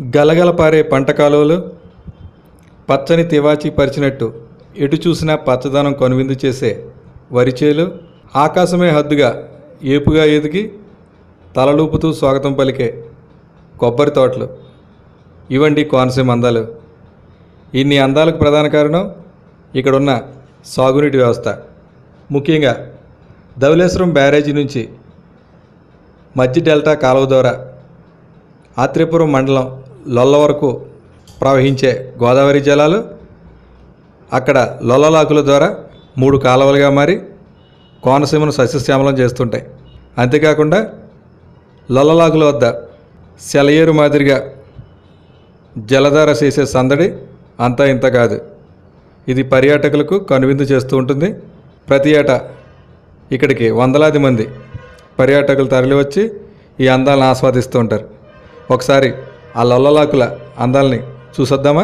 గలగల పారే పంట కాలువలు పచ్చని తివాచి పరిచినట్టు ఎటు చూసినా పచ్చదనం కొనువిందు చేసే వరిచేలు ఆకాశమే హద్దుగా ఏపుగా ఎదిగి తలలూపుతూ స్వాగతం పలికే కొబ్బరి తోటలు ఇవండి కోనసీమ అందాలు ఇన్ని అందాలకు ప్రధాన కారణం ఇక్కడున్న సాగునీటి వ్యవస్థ ముఖ్యంగా ధవళేశ్వరం బ్యారేజీ నుంచి మధ్య డెల్టా కాలువ ద్వారా ఆత్రేపురం మండలం లొల్ల వరకు ప్రవహించే గోదావరి జలాలు అక్కడ లొల్లలాకుల ద్వారా మూడు కాలువలుగా మారి కోనసీమను సస్యశ్యామలం చేస్తుంటాయి అంతేకాకుండా లొల్లలాకుల వద్ద సెలయేరు మాదిరిగా జలధార చేసే సందడి అంతా ఇంత కాదు ఇది పర్యాటకులకు కనువిందు చేస్తూ ఉంటుంది ప్రతి ఏటా ఇక్కడికి వందలాది మంది పర్యాటకులు తరలివచ్చి ఈ అందాలను ఆస్వాదిస్తూ ఉంటారు ఒకసారి ఆ లొల్లలాకుల అందాలని చూసొద్దామా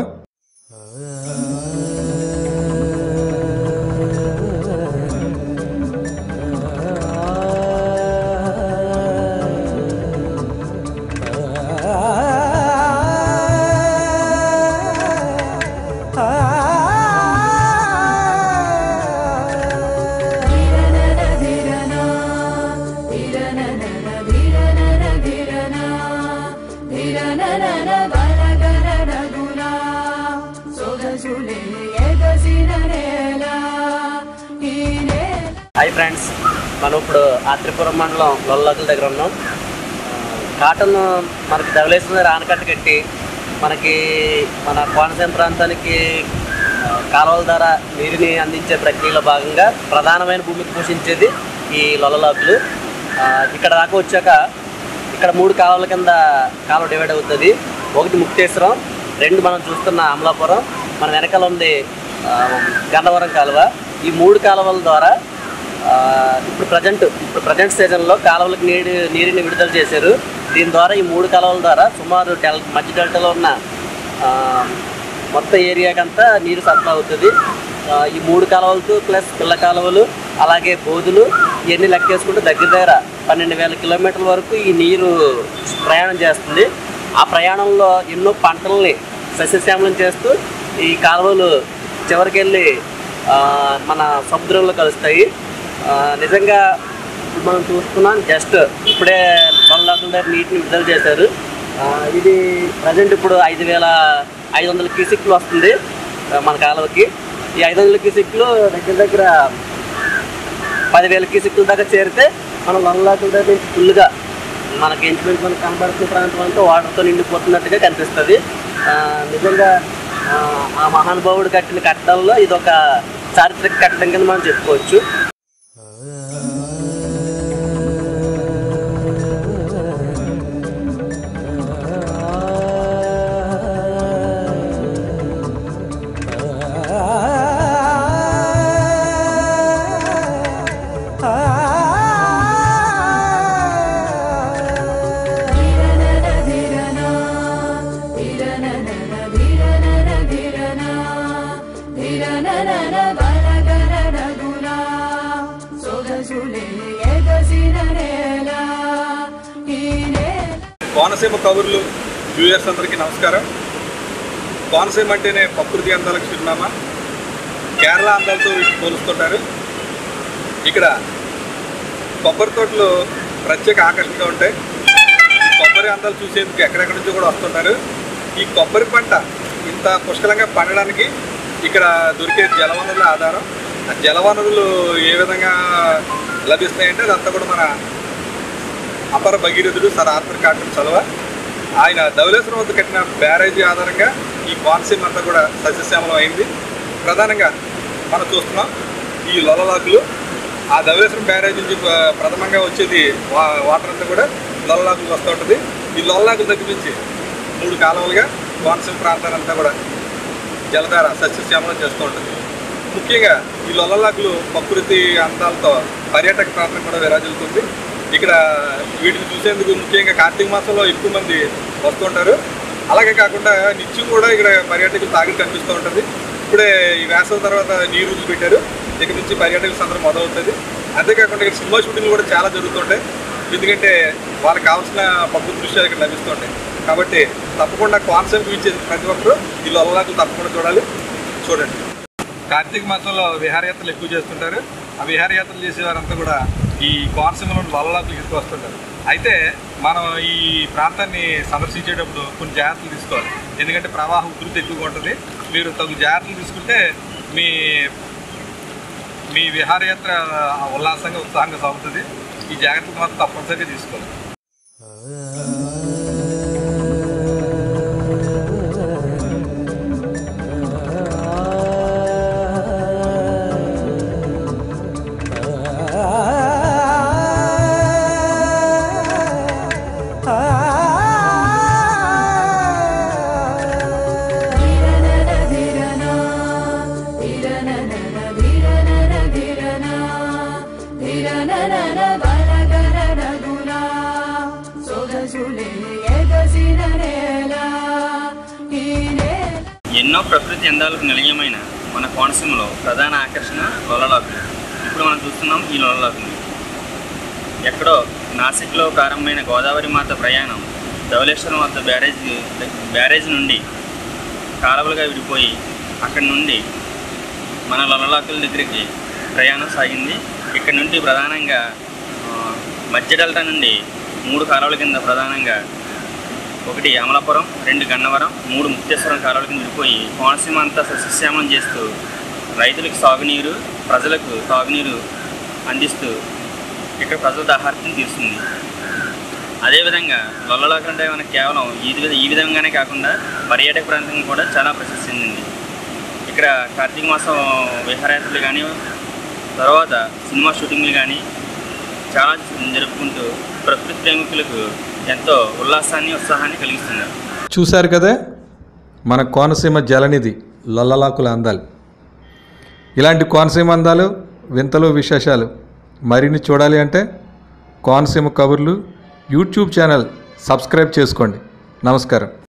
ధిరనన ధిరనా ధిరనన ధిరనన ధిరనా ధిరనన బలగన రఘులా సొగసులే ఎగసిన నేల ఈ నేల హాయ్ ఫ్రెండ్స్ మనం ఇప్పుడు ఆత్రిపురం మండలం లొల్లకుల దగ్గర ఉన్నాం ఆ, కాటన్ మనకి ధవలేసిన ఆనకట్ట కట్టి మనకి మన కోనసీమ ప్రాంతానికి ఆ, కాలువల ద్వారా నీరుని అందించే ప్రక్రియలో భాగంగా ప్రధానమైన భూమికి పోషించేది ఈ లొల్లలాకులు ఆ, ఇక్కడ దాకా వచ్చాక ఇక్కడ మూడు కాలువల కింద కాలువ డివైడ్ అవుతుంది ఒకటి ముక్తేశ్వరం రెండు మనం చూస్తున్న అమలాపురం మన వెనకాల ఉంది ఆ, గన్నవరం కాలువ ఈ మూడు కాలువల ద్వారా ఆ, ఇప్పుడు ప్రజెంట్ ఇప్పుడు ప్రజెంట్ సీజన్లో కాలువలకు నీరు నీరుని విడుదల చేశారు దీని ద్వారా ఈ మూడు కాలువల ద్వారా సుమారు డెల్ మధ్య డెల్టాలో ఉన్న ఆ, మొత్తం ఏరియాకంతా నీరు సరఫరా అవుతుంది ఆ, ఈ మూడు కాలువలతో ప్లస్ పిల్ల కాలువలు అలాగే బోధులు ఇవన్నీ లెక్కేసుకుంటే దగ్గర దగ్గర పన్నెండు వేల కిలోమీటర్ల వరకు ఈ నీరు ప్రయాణం చేస్తుంది ఆ ప్రయాణంలో ఎన్నో పంటల్ని సస్యశ్యామలం చేస్తూ ఈ కాలువలు చివరికి వెళ్ళి ఆ, మన సముద్రంలో కలుస్తాయి ఆ, నిజంగా ఇప్పుడు మనం చూస్తున్నాం జస్ట్ ఇప్పుడే రెండు లక్షల దగ్గర నీటిని విడుదల చేశారు ఆ, ఇది ప్రజెంట్ ఇప్పుడు ఐదు వేల ఐదు వందల క్యూసిక్లు వస్తుంది ఆ, మన కాలువకి ఈ ఐదు వందల క్యూసిక్లు దగ్గర దగ్గర పదివేల క్యూసిక్ల దాకా చేరితే మనం లొల్లాకుల దగ్గర నుంచి ఫుల్గా మనకి ఇంచుమించు మనకు కనబడుతున్న ప్రాంతం అంతా వాటర్తో నిండిపోతున్నట్టుగా కనిపిస్తుంది ఆ, నిజంగా ఆ, ఆ మహానుభావుడు కట్టిన కట్టడంలో ఇది ఒక చారిత్రక కట్టడం కింద మనం చెప్పుకోవచ్చు ధిరనన ధిరనా ధిరనన ధిరనన ధిరనా ధిరనన బలగన రఘులా సొగసులే ఎగసిన నేల ఈ నేల కోనసీమ కబుర్లు వ్యూయర్స్ అందరికీ నమస్కారం కోనసీమ అంటేనే ప్రకృతి అందాలకు చిరునామా కేరళ అందాలతో వీటిని పోలుస్తుంటారు ఇక్కడ కొబ్బరి తోటలు ప్రత్యేక ఆకర్షణగా ఉంటాయి ఈ కొబ్బరి అందాలు చూసేందుకు ఎక్కడెక్కడి నుంచో కూడా వస్తుంటారు ఈ కొబ్బరి పంట ఇంత పుష్కలంగా పండడానికి ఇక్కడ దొరికే జలవనరుల ఆధారం ఆ జలవనరులు ఏ విధంగా లభిస్తాయంటే అదంతా కూడా మన అపర భగీరథుడు సర్ ఆర్థర్ కాటన్ చలవ ఆయన ధవలేశ్వరం వద్ద కట్టిన బ్యారేజీ ఆధారంగా ఈ కోనసీమ అంతా కూడా సస్యశ్యామలం అయింది ప్రధానంగా మనం చూస్తున్నాం ఈ లొలలాకులు ఆ ధవలేశ్వరం బ్యారేజ్ నుంచి ప్ర- ప్రథమంగా వచ్చేది వా వాటర్ అంతా కూడా లొలలాకులు వస్తూ ఉంటుంది ఈ లొలలాకులు దగ్గర నుంచి మూడు కాలువలుగా కోనసీమ ప్రాంతాన్ని అంతా కూడా జలధార సస్యశ్యామలం చేస్తూ ఉంటుంది ముఖ్యంగా ఈ లొల్లలాకులు ప్రకృతి అందాలతో పర్యాటక ప్రాంతం కూడా విరాజిల్లుతుంది ఇక్కడ వీటిని చూసేందుకు ముఖ్యంగా కార్తీక మాసంలో ఎక్కువ మంది వస్తుంటారు అలాగే కాకుండా నిత్యం కూడా ఇక్కడ పర్యాటకులు తాగిడి కనిపిస్తూ ఉంటుంది ఇప్పుడే ఈ వేసవి తర్వాత నీరు వదిలి పెట్టారు ఇక్కడ నుంచి పర్యాటకుల సందర్భం మొదలవుతుంది అంతేకాకుండా ఇక్కడ సినిమా షూటింగ్లు కూడా చాలా జరుగుతుంటాయి ఎందుకంటే వాళ్ళకి కావాల్సిన ప్రకృతి దృశ్యాలు ఇక్కడ లభిస్తుంటాయి కాబట్టి తప్పకుండా కోనసీమకు ఇచ్చే ప్రతి ఒక్కరూ ఈ లొల్లలాకులు తప్పకుండా చూడాలి చూడండి కార్తీక మాసంలో విహారయాత్రలు ఎక్కువ చేస్తుంటారు ఆ విహారయాత్రలు చేసేవారంతా కూడా ఈ కోనసీమలోని లొల్లలాకులు ఎక్కువ వస్తుంటారు అయితే మనం ఈ ప్రాంతాన్ని సందర్శించేటప్పుడు కొన్ని జాగ్రత్తలు తీసుకోవాలి ఎందుకంటే ప్రవాహం ఉధృతి ఎక్కువగా ఉంటుంది మీరు తగు జాగ్రత్తలు తీసుకుంటే మీ మీ విహారయాత్ర ఉల్లాసంగా ఉత్సాహంగా సాగుతుంది ఈ జాగ్రత్తలు మాత్రం తప్పనిసరిగా తీసుకోవాలి ధీరనన ధీరనా ధీరనన ధీరనన ధీరనా ధీరనన బలగన రఘునా సొగసులే ఎగసిన నేల ఈ నేల ఎన్నో ప్రకృతి అందాలకు నిలయమైన మన కోనసీమలో ప్రధాన ఆకర్షణ లొలలాకులు ఇప్పుడు మనం చూస్తున్నాం ఈ లొలలాకులు ఎక్కడో నాసిక్లో ప్రారంభమైన గోదావరి మాత ప్రయాణం ధవళేశ్వరం వద్ద బ్యారేజ్ బ్యారేజ్ నుండి కాలువలుగా విడిపోయి అక్కడి నుండి మన లొలలాకుల దగ్గరికి ప్రయాణం సాగింది ఇక్కడ నుండి ప్రధానంగా ఆ, మధ్య డెల్టా నుండి మూడు కాలువల కింద ప్రధానంగా ఒకటి అమలాపురం రెండు గన్నవరం మూడు ముక్తేశ్వరం కాలువల కింద విడిపోయి కోనసీమ అంతా సస్యశ్యామలం చేస్తూ రైతులకు సాగునీరు ప్రజలకు తాగునీరు అందిస్తూ ఇక్కడ ప్రజల దాహార్తిని తీరుస్తుంది అదేవిధంగా లొల్లలాక అంటే మనకి కేవలం ఈ విధ- ఈ విధంగానే కాకుండా పర్యాటక ప్రాంతం కూడా చాలా ప్రసిద్ధి చెందింది ఇక్కడ కార్తీక మాసం విహారయాత్రలు కానీ తర్వాత సినిమా షూటింగ్లు కానీ చాలా జరుపుకుంటూ ప్రకృతి ప్రేమికులకు ఎంతో ఉల్లాసాన్ని ఉత్సాహాన్ని కలిగిస్తున్నారు చూశారు కదా మన కోనసీమ జలనిధి లొల్లలాకుల అందాలు ఇలాంటి కోనసీమ అందాలు వింతలు విశేషాలు మరిన్ని చూడాలి అంటే కోనసీమ కబుర్లు యూట్యూబ్ ఛానల్ సబ్స్క్రైబ్ చేసుకోండి నమస్కారం